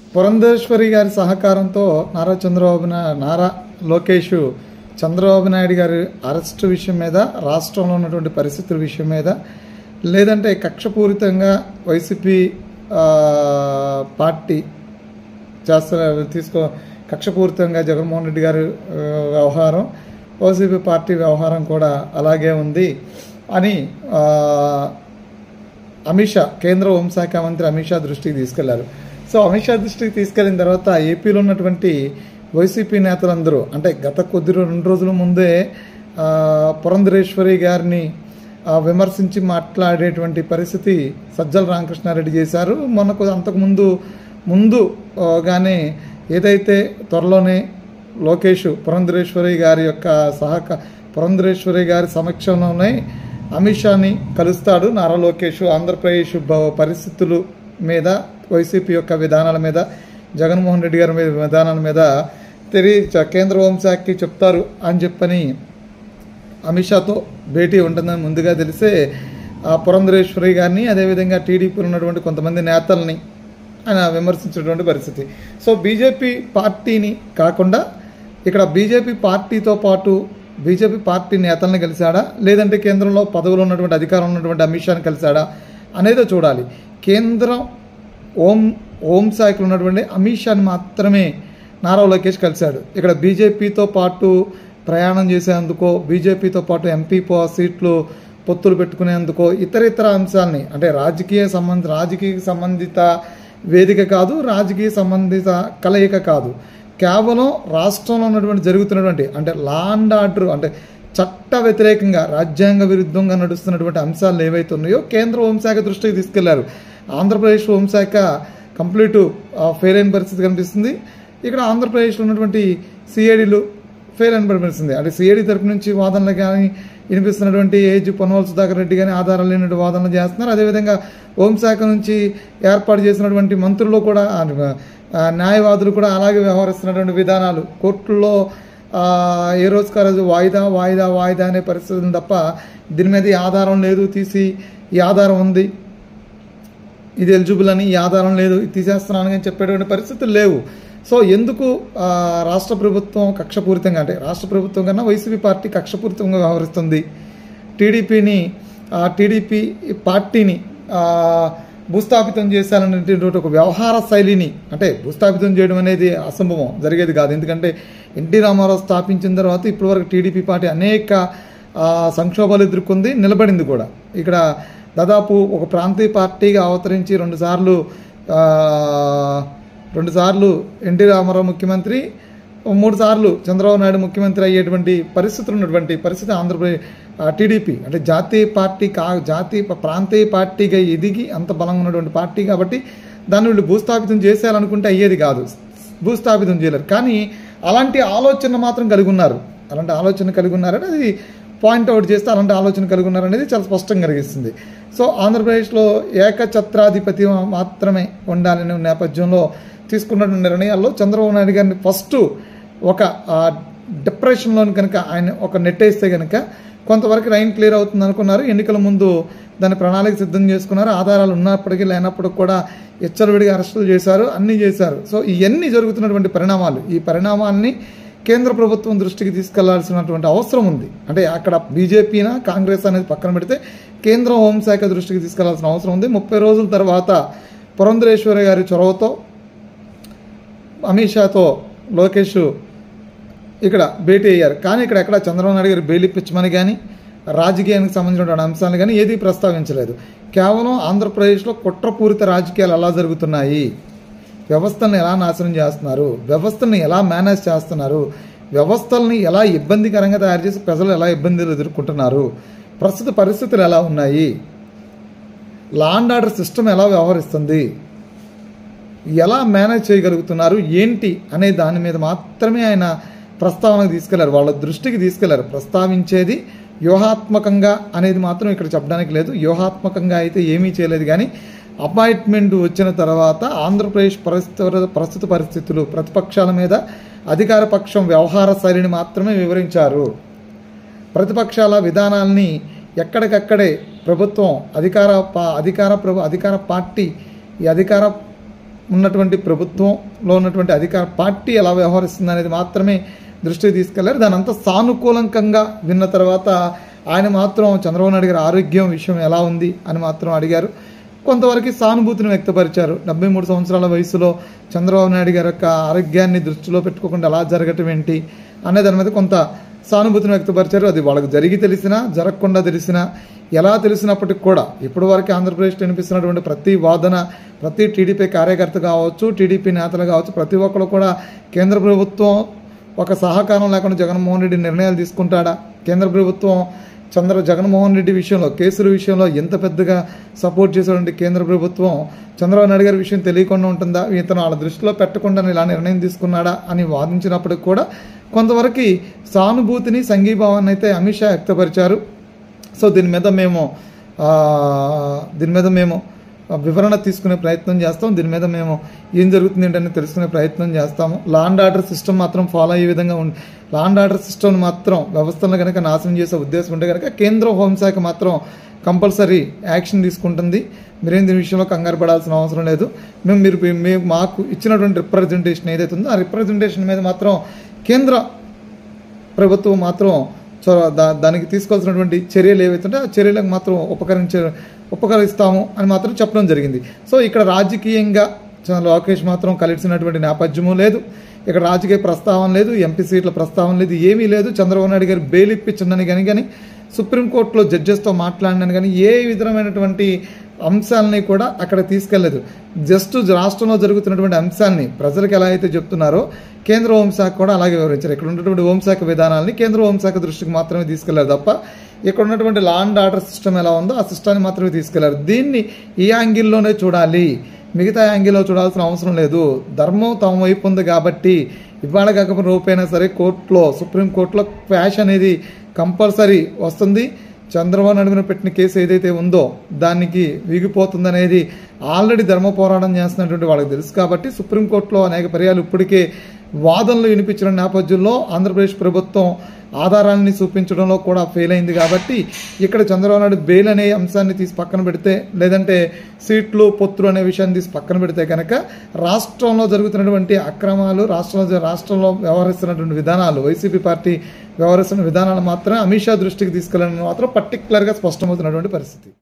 పురంధేశ్వరి గారి సహకారంతో నారా చంద్రబాబు నా- నారా లోకేష్ చంద్రబాబు నాయుడు గారి అరెస్టు విషయం మీద రాష్ట్రంలో ఉన్నటువంటి పరిస్థితుల విషయం మీద లేదంటే కక్షపూరితంగా వైసీపీ ఆ, పార్టీ చేస్తున్న తీసుకో కక్షపూరితంగా జగన్మోహన్ రెడ్డి గారి ఆ, వ్యవహారం వైసీపీ పార్టీ వ్యవహారం కూడా అలాగే ఉంది అని ఆ, అమిత్ షా కేంద్ర హోంశాఖ మంత్రి అమిత్ షా దృష్టికి తీసుకెళ్లారు సో అమిత్ షా దృష్టికి తీసుకెళ్లిన తర్వాత ఏపీలో ఉన్నటువంటి వైసీపీ నేతలందరూ అంటే గత కొద్ది రో- రెండు రోజుల ముందే ఆ, పురంధరేశ్వరి గారిని ఆ, విమర్శించి మాట్లాడేటువంటి పరిస్థితి సజ్జల రామకృష్ణారెడ్డి చేశారు మనకు అంతకుముందు ముందు ఆ, గానే ఏదైతే త్వరలోనే లోకేష్ పురంధరేశ్వరి గారి యొక్క సహక పురంధరేశ్వరి గారి సమక్షంలోనే అమిత్ షాని కలుస్తాడు నారా లోకేష్ ఆంధ్రప్రదేశ్ భ- పరిస్థితులు మీద వైసీపీ యొక్క విధానాల మీద జగన్మోహన్ రెడ్డి గారి మీద విధానాల మీద తెలియ కేంద్ర హోంశాఖకి చెప్తారు అని చెప్పని అమిత్ షాతో భేటీ ఉంటుందని ముందుగా తెలిసే ఆ పురంధరేశ్వరి గారిని అదేవిధంగా టీడీపీలో ఉన్నటువంటి కొంతమంది నేతల్ని ఆయన విమర్శించినటువంటి పరిస్థితి సో బీజేపీ పార్టీని కాకుండా ఇక్కడ బీజేపీ పార్టీతో పాటు బీజేపీ పార్టీ నేతల్ని కలిశాడా లేదంటే కేంద్రంలో పదవులు ఉన్నటువంటి అధికారం ఉన్నటువంటి అమిత్ షాని కలిశాడా అనేదో చూడాలి కేంద్రం ఓం ఓం శాఖలో ఉన్నటువంటి అమిత్ షాని మాత్రమే నారా లోకేష్ కలిశాడు ఇక్కడ బీజేపీతో పాటు ప్రయాణం చేసేందుకో బీజేపీతో పాటు ఎంపీ పో సీట్లు పొత్తులు పెట్టుకునేందుకో ఇతర ఇతర అంశాలని అంటే రాజకీయ సంబంధ రాజకీయ సంబంధిత వేదిక కాదు రాజకీయ సంబంధిత కలయిక కాదు కేవలం రాష్ట్రంలో ఉన్నటువంటి జరుగుతున్నటువంటి అంటే లా అండ్ ఆర్డర్ అంటే చట్ట వ్యతిరేకంగా రాజ్యాంగ విరుద్ధంగా నడుస్తున్నటువంటి అంశాలు ఏవైతే ఉన్నాయో కేంద్ర హోంశాఖ దృష్టికి తీసుకెళ్లారు ఆంధ్రప్రదేశ్ హోంశాఖ కంప్లీట్ ఫెయిల్ అయిన పరిస్థితి కనిపిస్తుంది ఇక్కడ ఆంధ్రప్రదేశ్లో ఉన్నటువంటి సిఐడిలు ఫెయిల్ అని పరిస్థితుంది అంటే సిఐడి తరపు నుంచి వాదనలు కానీ వినిపిస్తున్నటువంటి ఏజ్ పొన్నవల్ సుధాకర్ రెడ్డి కానీ ఆధారాలు లేనటువంటి వాదనలు చేస్తున్నారు అదేవిధంగా హోంశాఖ నుంచి ఏర్పాటు చేసినటువంటి మంత్రులు కూడా ఆ, న్యాయవాదులు కూడా అలాగే వ్యవహరిస్తున్నటువంటి విధానాలు కోర్టుల్లో ఆ, ఏ రోజుకి ఆ రోజు వాయిదా వాయిదా వాయిదా అనే పరిస్థితి ఉంది తప్ప దీని మీద ఈ ఆధారం లేదు తీసి ఈ ఆధారం ఉంది ఇది ఎలిజిబుల్ అని ఈ ఆధారం లేదు ఇది తీసేస్తున్నాను అని చెప్పేటువంటి పరిస్థితులు లేవు సో ఎందుకు ఆ, రాష్ట్ర ప్రభుత్వం కక్షపూరితంగా అంటే రాష్ట్ర ప్రభుత్వం కన్నా వైసీపీ పార్టీ కక్షపూరితంగా వ్యవహరిస్తుంది టీడీపీని టీడీపీ పార్టీని ఆ, భూస్థాపితం చేశాలనేటువంటి ఒక వ్యవహార శైలిని అంటే భూస్థాపితం చేయడం అనేది అసంభవం జరిగేది కాదు ఎందుకంటే ఎన్టీ రామారావు స్థాపించిన తర్వాత ఇప్పటివరకు టీడీపీ పార్టీ అనేక ఆ, సంక్షోభాలు ఎదుర్కొంది నిలబడింది కూడా ఇక్కడ దాదాపు ఒక ప్రాంతీయ పార్టీగా అవతరించి రెండుసార్లు ఆ, రెండుసార్లు ఎన్టీ రామారావు ముఖ్యమంత్రి మూడు సార్లు చంద్రబాబు నాయుడు ముఖ్యమంత్రి అయ్యేటువంటి పరిస్థితులు ఉన్నటువంటి పరిస్థితి ఆంధ్రప్రదేశ్ ఆ, టీడీపీ అంటే జాతీయ పార్టీ కా జాతీయ ప- ప్రాంతీయ పార్టీగా ఎదిగి అంత బలంగా ఉన్నటువంటి పార్టీ కాబట్టి దాన్ని వీళ్ళు భూస్థాపితం చేసేయాలనుకుంటే అయ్యేది కాదు భూస్థాపితం చేయలేరు కానీ అలాంటి ఆలోచన మాత్రం కలిగి ఉన్నారు అలాంటి ఆలోచన కలిగి ఉన్నారని అది పాయింట్ అవుట్ చేస్తే అలాంటి ఆలోచన కలిగి ఉన్నారనేది చాలా స్పష్టంగా కలిగిస్తుంది సో ఆంధ్రప్రదేశ్లో ఏకఛత్రాధిపతి మాత్రమే ఉండాలనే నేపథ్యంలో తీసుకున్నటువంటి నిర్ణయాల్లో చంద్రబాబు నాయుడు గారిని ఫస్ట్ ఒక డిప్రెషన్లోని కనుక ఆయన ఒక నెట్టేస్తే కనుక కొంతవరకు రైన్ క్లియర్ అవుతుంది అనుకున్నారు ఎన్నికల ముందు దాని ప్రణాళిక సిద్ధం చేసుకున్నారు ఆధారాలు ఉన్నప్పటికీ లేనప్పటికి కూడా ఎచ్చలవిడిగా అరెస్టులు చేశారు అన్నీ చేశారు సో ఇవన్నీ జరుగుతున్నటువంటి పరిణామాలు ఈ పరిణామాల్ని కేంద్ర ప్రభుత్వం దృష్టికి తీసుకెళ్లాల్సినటువంటి అవసరం ఉంది అంటే అక్కడ బీజేపీనా కాంగ్రెస్ అనేది పక్కన పెడితే కేంద్ర హోంశాఖ దృష్టికి తీసుకెళ్లాల్సిన అవసరం ఉంది ముప్పై రోజుల తర్వాత పురంధరేశ్వరి గారి చొరవతో అమిత్ షాతో లోకేష్ ఇక్కడ భేటీ అయ్యారు కానీ ఇక్కడ ఎక్కడ చంద్రబాబు నాయుడు గారు బెయిల్ ఇప్పించమని కానీ రాజకీయానికి సంబంధించినటువంటి అంశాలు కానీ ఏదీ ప్రస్తావించలేదు కేవలం ఆంధ్రప్రదేశ్లో కుట్రపూరిత రాజకీయాలు ఎలా జరుగుతున్నాయి వ్యవస్థల్ని ఎలా నాశనం చేస్తున్నారు వ్యవస్థల్ని ఎలా మేనేజ్ చేస్తున్నారు వ్యవస్థల్ని ఎలా ఇబ్బందికరంగా తయారు చేసి ప్రజలు ఎలా ఇబ్బందులు ఎదుర్కొంటున్నారు ప్రస్తుత పరిస్థితులు ఎలా ఉన్నాయి లా అండ్ ఆర్డర్ సిస్టమ్ ఎలా వ్యవహరిస్తుంది ఎలా మేనేజ్ చేయగలుగుతున్నారు ఏంటి అనే దాని మీద మాత్రమే ఆయన ప్రస్తావనకు తీసుకెళ్లారు వాళ్ళ దృష్టికి తీసుకెళ్లారు ప్రస్తావించేది వ్యూహాత్మకంగా అనేది మాత్రం ఇక్కడ చెప్పడానికి లేదు వ్యూహాత్మకంగా అయితే ఏమీ చేయలేదు కానీ అపాయింట్మెంట్ వచ్చిన తర్వాత ఆంధ్రప్రదేశ్ పరిస్థితి ప్రస్తుత పరిస్థితులు ప్రతిపక్షాల మీద అధికార పక్షం వ్యవహార శైలిని మాత్రమే వివరించారు ప్రతిపక్షాల విధానాల్ని ఎక్కడికక్కడే ప్రభుత్వం అధికార పా అధికార ప్రభు అధికార పార్టీ ఈ అధికార ఉన్నటువంటి ప్రభుత్వంలో ఉన్నటువంటి అధికార పార్టీ ఎలా వ్యవహరిస్తుంది అనేది మాత్రమే దృష్టికి తీసుకెళ్లారు దాని అంతా సానుకూలంకంగా విన్న తర్వాత ఆయన మాత్రం చంద్రబాబు నాయుడు గారి ఆరోగ్యం విషయం ఎలా ఉంది అని మాత్రం అడిగారు కొంతవరకు సానుభూతిని వ్యక్తపరిచారు డెబ్బై మూడు సంవత్సరాల వయసులో చంద్రబాబు నాయుడు గారి యొక్క ఆరోగ్యాన్ని దృష్టిలో పెట్టుకోకుండా ఎలా జరగటం ఏంటి అనే దాని మీద కొంత సానుభూతిని వ్యక్తపరిచారు అది వాళ్ళకి జరిగి తెలిసినా జరగకుండా తెలిసినా ఎలా తెలిసినప్పటికి కూడా ఇప్పటి వరకు ఆంధ్రప్రదేశ్లో వినిపిస్తున్నటువంటి ప్రతి వాదన ప్రతి టీడీపీ కార్యకర్త కావచ్చు టీడీపీ నేతలు కావచ్చు ప్రతి ఒక్కరు కూడా కేంద్ర ప్రభుత్వం ఒక సహకారం లేకుండా జగన్మోహన్ రెడ్డి నిర్ణయాలు తీసుకుంటాడా కేంద్ర ప్రభుత్వం చంద్ర జగన్మోహన్ రెడ్డి విషయంలో కేసుల విషయంలో ఎంత పెద్దగా సపోర్ట్ చేసేటువంటి కేంద్ర ప్రభుత్వం చంద్రబాబు నాయుడు గారి విషయం తెలియకుండా ఉంటుందా ఇతను వాళ్ళ దృష్టిలో పెట్టకుండా ఇలా నిర్ణయం తీసుకున్నాడా అని వాదించినప్పటికి కూడా కొంతవరకు సానుభూతిని సంఘీభావాన్ని అయితే అమిత్ షా వ్యక్తపరిచారు సో దీని మీద మేము ఆ, దీని మీద మేము వివరణ తీసుకునే ప్రయత్నం చేస్తాం దీని మీద మేము ఏం జరుగుతుంది ఏంటని తెలుసుకునే ప్రయత్నం చేస్తాము లా అండ్ ఆర్డర్ సిస్టమ్ మాత్రం ఫాలో అయ్యే విధంగా ఉంది లా అండ్ ఆర్డర్ సిస్టమ్ మాత్రం వ్యవస్థలను కనుక నాశనం చేసే ఉద్దేశం ఉంటే కనుక కేంద్ర హోంశాఖ మాత్రం కంపల్సరీ యాక్షన్ తీసుకుంటుంది మీరేం దీని విషయంలో కంగారు పడాల్సిన అవసరం లేదు మేము మీరు మేము మాకు ఇచ్చినటువంటి రిప్రజెంటేషన్ ఏదైతే ఉందో ఆ రిప్రజెంటేషన్ మీద మాత్రం కేంద్ర ప్రభుత్వం మాత్రం చొరవ దా- దానికి తీసుకోవాల్సినటువంటి చర్యలు ఏవైతే ఉంటే ఆ చర్యలకు మాత్రం ఉపకరించే ఉపకరిస్తాము అని మాత్రం చెప్పడం జరిగింది సో ఇక్కడ రాజకీయంగా చ- లోకేష్ మాత్రం కలిసినటువంటి నేపథ్యము లేదు ఇక్కడ రాజకీయ ప్రస్తావన లేదు ఎంపీ సీట్ల ప్రస్తావన లేదు ఏమీ లేదు చంద్రబాబు నాయుడు గారు బెయిల్ ఇప్పించండి కానీ కానీ సుప్రీంకోర్టులో జడ్జెస్తో మాట్లాడినాను కానీ ఏ విధమైనటువంటి అంశాలని కూడా అక్కడ తీసుకెళ్లేదు జస్ట్ రాష్ట్రంలో జరుగుతున్నటువంటి అంశాన్ని ప్రజలకు ఎలా అయితే చెప్తున్నారో కేంద్ర హోంశాఖ కూడా అలాగే వివరించారు ఇక్కడ ఉన్నటువంటి హోంశాఖ విధానాలని కేంద్ర హోంశాఖ దృష్టికి మాత్రమే తీసుకెళ్లారు తప్ప ఇక్కడ ఉన్నటువంటి లా అండ్ ఆర్డర్ సిస్టమ్ ఎలా ఉందో ఆ సిస్టాన్ని మాత్రమే తీసుకెళ్లారు దీన్ని ఈ యాంగిల్లోనే చూడాలి మిగతా యాంగిల్లో చూడాల్సిన అవసరం లేదు ధర్మం తమ వైపు ఉంది కాబట్టి ఇవాళ కాకపోతే రూపైనా సరే కోర్టులో సుప్రీంకోర్టులో క్వాష్ అనేది కంపల్సరీ వస్తుంది చంద్రబాబు నాయుడు మీద పెట్టిన కేసు ఏదైతే ఉందో దానికి వీగిపోతుందనేది ఆల్రెడీ ధర్మ పోరాటం చేస్తున్నటువంటి వాళ్ళకి తెలుసు కాబట్టి సుప్రీంకోర్టులో అనేక పర్యాలు ఇప్పటికే వాదనలు వినిపించిన నేపథ్యంలో ఆంధ్రప్రదేశ్ ప్రభుత్వం ఆధారాన్ని చూపించడంలో కూడా ఫెయిల్ అయింది కాబట్టి ఇక్కడ చంద్రబాబు నాయుడు బెయిల్ అనే అంశాన్ని తీసి పక్కన పెడితే లేదంటే సీట్లు పొత్తులు అనే విషయాన్ని తీసి పక్కన పెడితే కనుక రాష్ట్రంలో జరుగుతున్నటువంటి అక్రమాలు రాష్ట్రంలో రాష్ట్రంలో వ్యవహరిస్తున్నటువంటి విధానాలు వైసీపీ పార్టీ వ్యవహరిస్తున్న విధానాలు మాత్రమే అమిత్ షా దృష్టికి తీసుకెళ్ళడం మాత్రం పర్టికులర్గా స్పష్టమవుతున్నటువంటి పరిస్థితి